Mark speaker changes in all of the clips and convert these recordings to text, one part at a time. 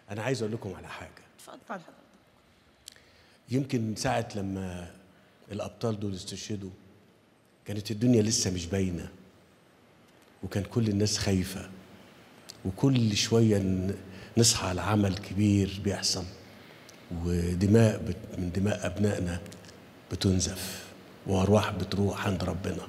Speaker 1: انا عايز اقول لكم على حاجه
Speaker 2: اتفضل
Speaker 1: يمكن ساعه لما الابطال دول استشهدوا كانت الدنيا لسه مش باينه وكان كل الناس خايفه وكل شويه ن- نصحى على عمل كبير بيحصل ودماء بت- من دماء ابنائنا بتنزف وارواح بتروح عند ربنا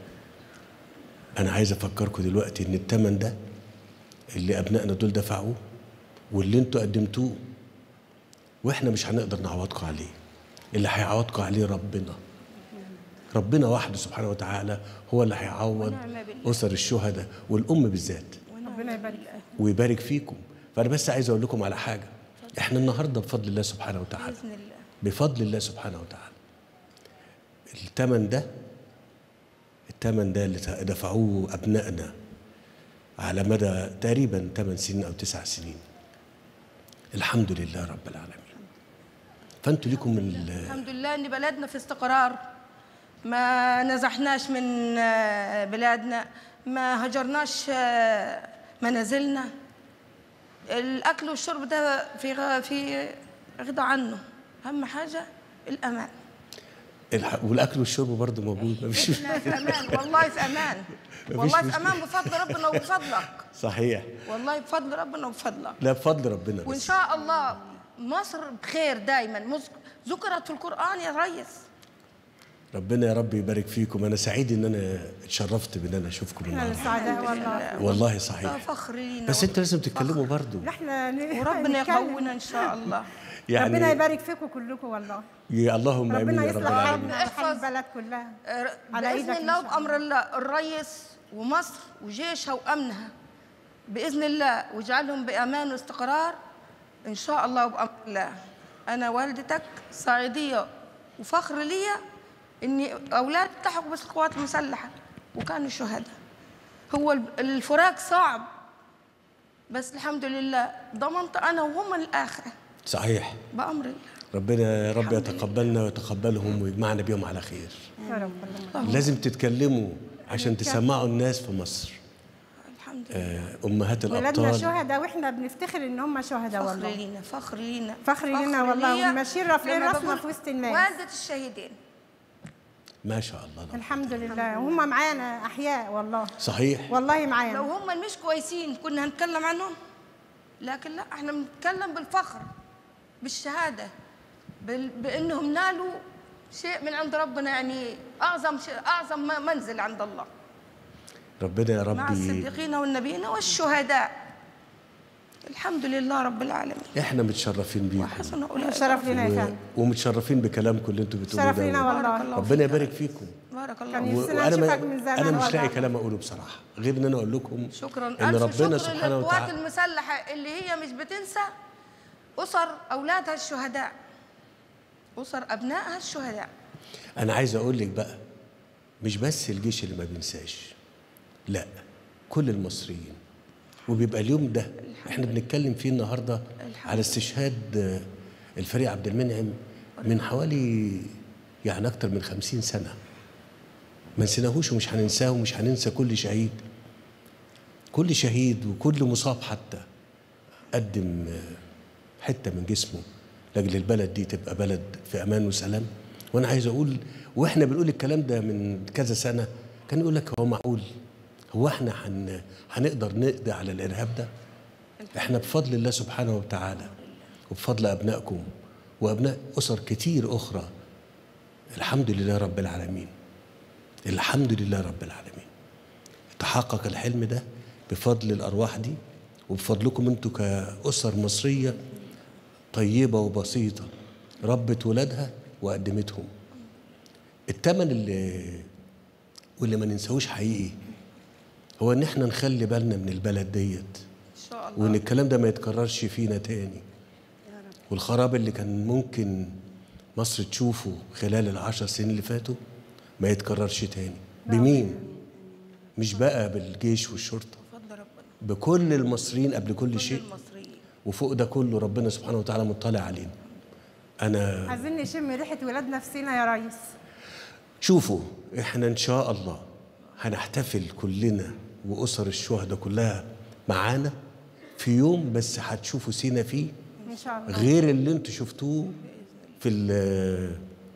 Speaker 1: انا عايز افكركم دلوقتي ان الثمن ده اللي ابنائنا دول دفعوه واللي انتوا قدمتوه واحنا مش هنقدر نعوضكم عليه اللي هيعوضكم عليه ربنا ربنا وحده سبحانه وتعالى هو اللي هيعوض
Speaker 2: ونعم بالله.
Speaker 1: اسر الشهداء والام بالذات
Speaker 2: ربنا يبارك فيك
Speaker 1: ويبارك فيكم فانا بس عايز اقول لكم على حاجه احنا النهارده بفضل الله سبحانه وتعالى
Speaker 2: باذن الله
Speaker 1: بفضل الله سبحانه وتعالى الثمن ده الثمن ده اللي دفعوه ابنائنا على مدى تقريبا 8 سنين او 9 سنين الحمد لله رب العالمين فانتوا ليكم ال-
Speaker 2: الحمد لله ان بلدنا في استقرار ما نزحناش من آه، بلادنا ما هجرناش آه، منازلنا الاكل والشرب ده في غ- في غضى عنه اهم حاجه الامان
Speaker 1: الح- والاكل والشرب برضه موجود مفيش
Speaker 2: احنا في امان والله في امان والله في امان بفضل ربنا وبفضلك
Speaker 1: صحيح
Speaker 2: والله بفضل ربنا وبفضلك
Speaker 1: لا بفضل ربنا
Speaker 2: وان
Speaker 1: بس
Speaker 2: شاء الله مصر بخير دايما مز- ذكرت في القران يا ريس
Speaker 1: ربنا يا رب يبارك فيكم انا سعيد ان انا اتشرفت بان انا اشوفكم
Speaker 3: احنا
Speaker 1: النهارده
Speaker 3: السعداء والله
Speaker 1: والله
Speaker 2: ده
Speaker 1: صحيح
Speaker 2: فخر لينا
Speaker 1: بس انتوا لازم تتكلموا برضه
Speaker 3: احنا ن-
Speaker 2: وربنا
Speaker 3: نتكلم.
Speaker 2: يقوينا ان شاء الله
Speaker 1: يعني
Speaker 3: ربنا يبارك فيكم كلكم والله
Speaker 1: يا اللهم امين
Speaker 3: ربنا
Speaker 1: يا رب
Speaker 3: يصلح
Speaker 1: العالمين
Speaker 3: حالنا
Speaker 2: احفظ.
Speaker 3: وحال البلد كلها
Speaker 2: آه،
Speaker 3: على
Speaker 2: باذن
Speaker 3: إيدك إن
Speaker 2: الله
Speaker 3: شاء الله.
Speaker 2: وبامر الله الريس ومصر وجيشها وامنها باذن الله واجعلهم بامان واستقرار ان شاء الله وبامر الله انا والدتك صعيديه وفخر ليا اني اولاد التحقوا بس القوات المسلحه وكانوا شهداء هو الب- الفراق صعب بس الحمد لله ضمنت انا وهم الاخره
Speaker 1: صحيح
Speaker 2: بامر الله
Speaker 1: ربنا يا رب يتقبلنا ويتقبلهم ويجمعنا بيهم على خير
Speaker 3: يا رب اللهم
Speaker 1: لازم تتكلموا عشان تسمعوا الناس في مصر
Speaker 2: الحمد لله
Speaker 1: آه، امهات
Speaker 3: ولادنا
Speaker 1: الابطال
Speaker 3: شهداء واحنا بنفتخر ان هم شهداء
Speaker 2: فخر
Speaker 3: والله
Speaker 2: لينا فخر لينا
Speaker 3: فخر لينا والله
Speaker 2: ليا
Speaker 3: وماشيين رافعين
Speaker 2: لما
Speaker 3: راسنا
Speaker 2: بقول
Speaker 3: في وسط الناس.
Speaker 2: والدة الشهيدين
Speaker 1: ما شاء الله لا.
Speaker 3: الحمد لله وهم معانا احياء والله
Speaker 1: صحيح
Speaker 3: والله
Speaker 2: لو
Speaker 3: معانا
Speaker 2: هم مش كويسين كنا هنتكلم عنهم لكن لا احنا بنتكلم بالفخر بالشهادة بال... بانهم نالوا شيء من عند ربنا يعني اعظم شيء اعظم م- منزل عند الله
Speaker 1: ربنا يا
Speaker 2: مع
Speaker 1: ربي
Speaker 2: الصديقين والنبيين والشهداء الحمد لله رب العالمين
Speaker 1: احنا متشرفين بيكم
Speaker 2: وحسن اولئك
Speaker 3: شرف لنا يا
Speaker 1: و-
Speaker 3: فندم
Speaker 1: ومتشرفين بكلامكم اللي انتوا بتقولوه
Speaker 3: شرف لنا
Speaker 1: ده
Speaker 3: والله
Speaker 2: بارك الله
Speaker 1: ربنا
Speaker 2: فيك.
Speaker 1: يبارك فيكم
Speaker 2: بارك الله
Speaker 3: كان
Speaker 2: فيك.
Speaker 1: و-
Speaker 3: نفسنا
Speaker 1: وانا
Speaker 3: نشوفك
Speaker 1: ما
Speaker 3: من زمان
Speaker 1: انا مش لاقي
Speaker 3: والله.
Speaker 1: كلام اقوله بصراحه غير ان انا اقول لكم
Speaker 2: شكرا
Speaker 1: ان
Speaker 2: ألف
Speaker 1: ربنا
Speaker 2: شكر
Speaker 1: سبحانه
Speaker 2: للقوات
Speaker 1: وتعالى
Speaker 2: المسلحة اللي هي مش بتنسى أسر أولادها الشهداء أسر أبنائها الشهداء
Speaker 1: انا عايز اقول لك بقى مش بس الجيش اللي ما بينساش لا كل المصريين وبيبقى اليوم ده احنا بنتكلم فيه النهارده
Speaker 2: الحمد
Speaker 1: على استشهاد آه، الفريق عبد المنعم من حوالي يعني اكتر من خمسين سنه ما نسيناهوش ومش هننساه ومش هننسى كل شهيد كل شهيد وكل مصاب حتى قدم آه، حته من جسمه لاجل البلد دي تبقى بلد في امان وسلام وانا عايز اقول واحنا بنقول الكلام ده من كذا سنه كان يقول لك هو معقول هو احنا هن هنقدر نقضي على الارهاب ده احنا بفضل الله سبحانه وتعالى وبفضل ابنائكم وابناء اسر كتير اخرى الحمد لله رب العالمين الحمد لله رب العالمين تحقق الحلم ده بفضل الارواح دي وبفضلكم انتوا كاسر مصريه طيبه وبسيطه ربت ولادها وقدمتهم الثمن اللي واللي ما ننساهوش حقيقي هو ان احنا نخلي بالنا من البلد ديت
Speaker 2: إن شاء الله
Speaker 1: وان الكلام ده ما يتكررش فينا تاني والخراب اللي كان ممكن مصر تشوفه خلال العشر سنين اللي فاتوا ما يتكررش تاني بمين مش بقى بالجيش والشرطه
Speaker 2: بفضل ربنا
Speaker 1: بكل المصريين قبل كل
Speaker 2: كل
Speaker 1: شيء
Speaker 2: المصريين
Speaker 1: وفوق ده كله ربنا سبحانه وتعالى مطلع علينا انا
Speaker 3: عايزين نشم ريحه ولاد نفسنا يا ريس
Speaker 1: شوفوا احنا ان شاء الله هنحتفل كلنا واسر الشهداء كلها معانا في يوم بس هتشوفوا سينا فيه
Speaker 3: ان شاء الله
Speaker 1: غير اللي انتوا شفتوه في ال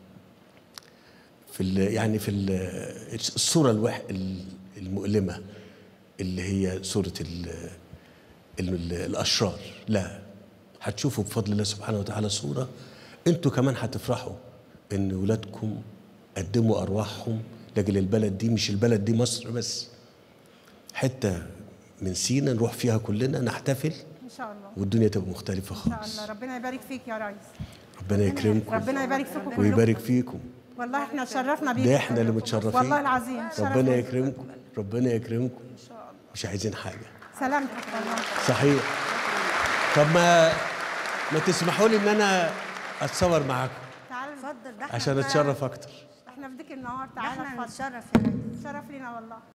Speaker 1: في ال يعني في ال الصوره الوح المؤلمه اللي هي صوره ال ال الاشرار لا هتشوفوا بفضل الله سبحانه وتعالى صوره انتوا كمان هتفرحوا ان ولادكم قدموا ارواحهم لاجل البلد دي مش البلد دي مصر بس حته من سينا نروح فيها كلنا نحتفل
Speaker 3: ان شاء الله
Speaker 1: والدنيا تبقى مختلفه
Speaker 3: ان شاء
Speaker 1: خالص
Speaker 3: الله ربنا يبارك فيك يا ريس
Speaker 1: ربنا يكرمكم
Speaker 3: ربنا يبارك فيكم كلكم
Speaker 1: ويبارك فيكم
Speaker 3: والله احنا اتشرفنا بيك
Speaker 1: ده احنا اللي متشرفين
Speaker 3: والله العظيم
Speaker 1: ربنا يكرمكم ربنا يكرمكم مش عايزين حاجه
Speaker 3: سلامتك والله
Speaker 1: صحيح طب ما ما تسمحوا لي ان انا اتصور معاكم
Speaker 3: تعال
Speaker 4: اتفضل ده احنا
Speaker 1: عشان اتشرف اكتر
Speaker 3: احنا في ديك النهار
Speaker 4: ده
Speaker 3: تعالى
Speaker 4: احنا
Speaker 3: اتفضل
Speaker 4: نتشرف يا ريس
Speaker 3: شرف لينا والله